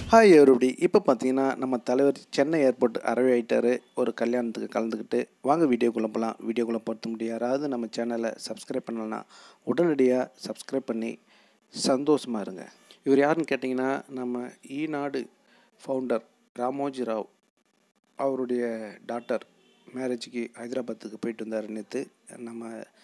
hi எவருபடி இப்போ பார்த்தீங்கன்னா நம்ம தலைவர் சென்னை ஏர்போர்ட் அறவே ஆயிட்டாரு ஒரு கல்யாணத்துக்கு கலந்துக்கிட்டு வாங்க வீடியோக்குள்ளே போகலாம் வீடியோக்குள்ளே பொறுத்த முடியும் யாராவது நம்ம சேனலை சப்ஸ்கிரைப் பண்ணலன்னா உடனடியாக சப்ஸ்கிரைப் பண்ணி சந்தோஷமாக இருங்க இவர் யாருன்னு கேட்டிங்கன்னா நம்ம ஈநாடு ஃபவுண்டர் ராமோஜி ராவ் அவருடைய டாட்டர் மேரேஜுக்கு ஹைதராபாத்துக்கு போயிட்டு வந்தார் நேற்று நம்ம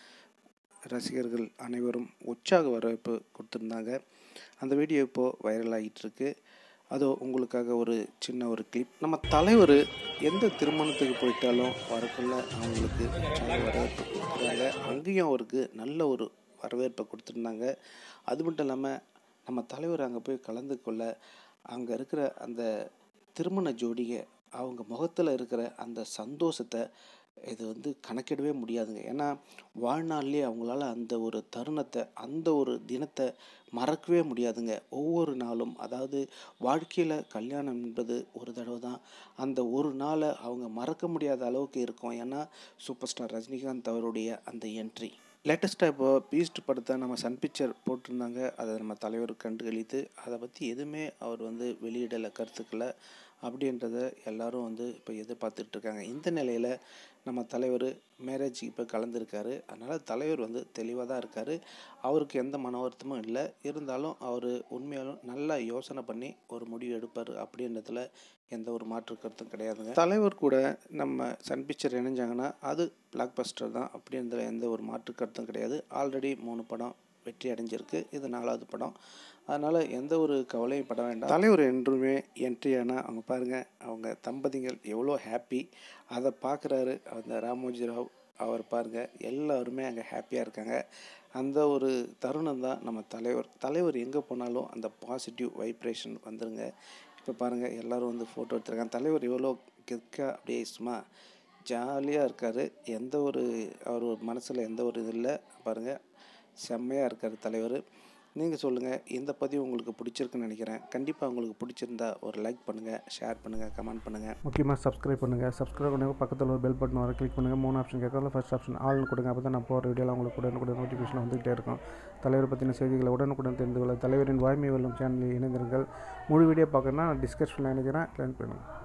ரசிகர்கள் அனைவரும் உற்சாக வரவேற்பு கொடுத்துருந்தாங்க அந்த வீடியோ இப்போது வைரல் ஆகிட்டு இருக்கு அதோ உங்களுக்காக ஒரு சின்ன ஒரு கிளிப் நம்ம தலைவர் எந்த திருமணத்துக்கு போயிட்டாலும் வரக்குள்ள அவங்களுக்கு உற்சாக வரவேற்பு கொடுக்குறாங்க அங்கேயும் அவருக்கு நல்ல ஒரு வரவேற்பை கொடுத்துருந்தாங்க அது மட்டும் இல்லாமல் நம்ம தலைவர் அங்கே போய் கலந்து கொள்ள அங்கே இருக்கிற அந்த திருமண ஜோடிகை அவங்க முகத்தில் இருக்கிற அந்த சந்தோஷத்தை இது வந்து கணக்கிடவே முடியாதுங்க ஏன்னா வாழ்நாள்லேயே அவங்களால அந்த ஒரு தருணத்தை அந்த ஒரு தினத்தை மறக்கவே முடியாதுங்க ஒவ்வொரு நாளும் அதாவது வாழ்க்கையில் கல்யாணம் என்பது ஒரு தடவை தான் அந்த ஒரு நாளை அவங்க மறக்க முடியாத அளவுக்கு இருக்கும் ஏன்னா சூப்பர் ஸ்டார் ரஜினிகாந்த் அவருடைய அந்த என்ட்ரி லேட்டஸ்ட்டாக இப்போ பீஸ்ட் படத்தை நம்ம சன் பிக்சர் போட்டிருந்தாங்க அதை நம்ம தலைவர் கண்டுகளித்து அதை பற்றி எதுவுமே அவர் வந்து வெளியிடலை கருத்துக்களை அப்படின்றத எல்லாரும் வந்து இப்போ எதிர்பார்த்துட்டு இருக்காங்க இந்த நிலையில் நம்ம தலைவர் மேரேஜுக்கு இப்போ கலந்துருக்காரு அதனால் தலைவர் வந்து தெளிவாக தான் இருக்கார் அவருக்கு எந்த மன வருத்தமும் இல்லை இருந்தாலும் அவர் உண்மையாலும் நல்லா யோசனை பண்ணி ஒரு முடிவு எடுப்பார் அப்படின்றதுல எந்த ஒரு மாற்று கருத்தும் கிடையாதுங்க தலைவர் கூட நம்ம சன் பிக்சர் இணைஞ்சாங்கன்னா அது பிளாக் பஸ்டர் தான் அப்படின்றதுல எந்த ஒரு மாற்று கருத்தும் கிடையாது ஆல்ரெடி மூணு படம் வெற்றி அடைஞ்சிருக்கு இது நாலாவது படம் அதனால் எந்த ஒரு கவலையும் பட வேண்டாம் தலைவர் என்றுமே என்ட்ரி ஆனால் அவங்க பாருங்கள் அவங்க தம்பதிகள் எவ்வளோ ஹாப்பி அதை பார்க்குறாரு அந்த ராமோஜி ராவ் அவர் பாருங்கள் எல்லாருமே அங்கே ஹாப்பியாக இருக்காங்க அந்த ஒரு தருணம் தான் நம்ம தலைவர் தலைவர் எங்கே போனாலும் அந்த பாசிட்டிவ் வைப்ரேஷன் வந்துருங்க இப்போ பாருங்கள் எல்லோரும் வந்து ஃபோட்டோ எடுத்துருக்காங்க தலைவர் எவ்வளோ கெத்கா அப்படியே சும்மா ஜாலியாக இருக்கார் எந்த ஒரு அவர் மனசில் எந்த ஒரு இது இல்லை பாருங்கள் செம்மையாக இருக்கார் தலைவர் நீங்கள் சொல்லுங்கள் இந்த பதிவு உங்களுக்கு பிடிச்சிருக்குன்னு நினைக்கிறேன் கண்டிப்பாக உங்களுக்கு பிடிச்சிருந்தா ஒரு லைக் பண்ணுங்கள் ஷேர் பண்ணுங்கள் கமெண்ட் பண்ணுங்கள் முக்கியமாக சப்ஸ்கிரைப் பண்ணுங்கள் சப்ஸ்கிரைப் பண்ணுங்க பக்கத்தில் ஒரு பெல் பட்டன் வர கிளிக் பண்ணுங்கள் மூணு ஆப்ஷன் கேட்கல ஃபர்ஸ்ட் ஆப்ஷன் ஆள்னு கொடுங்க அப்போ தான் நான் போகிற வீடியோவில் உங்களுக்கு உடனுக்குடன் நோட்டிஃபிகேஷன் வந்துகிட்டே இருக்கும் தலைவர் பற்றின செய்திகளை உடனுக்குடன் தெரிந்து கொள்ள தலைவரின் வாய்மை வெல்லும் சேனலில் இணைந்திருங்கள் முழு வீடியோ பார்க்கணுன்னா டிஸ்கஷனில் நினைக்கிறேன் லைன் பண்ணுங்கள்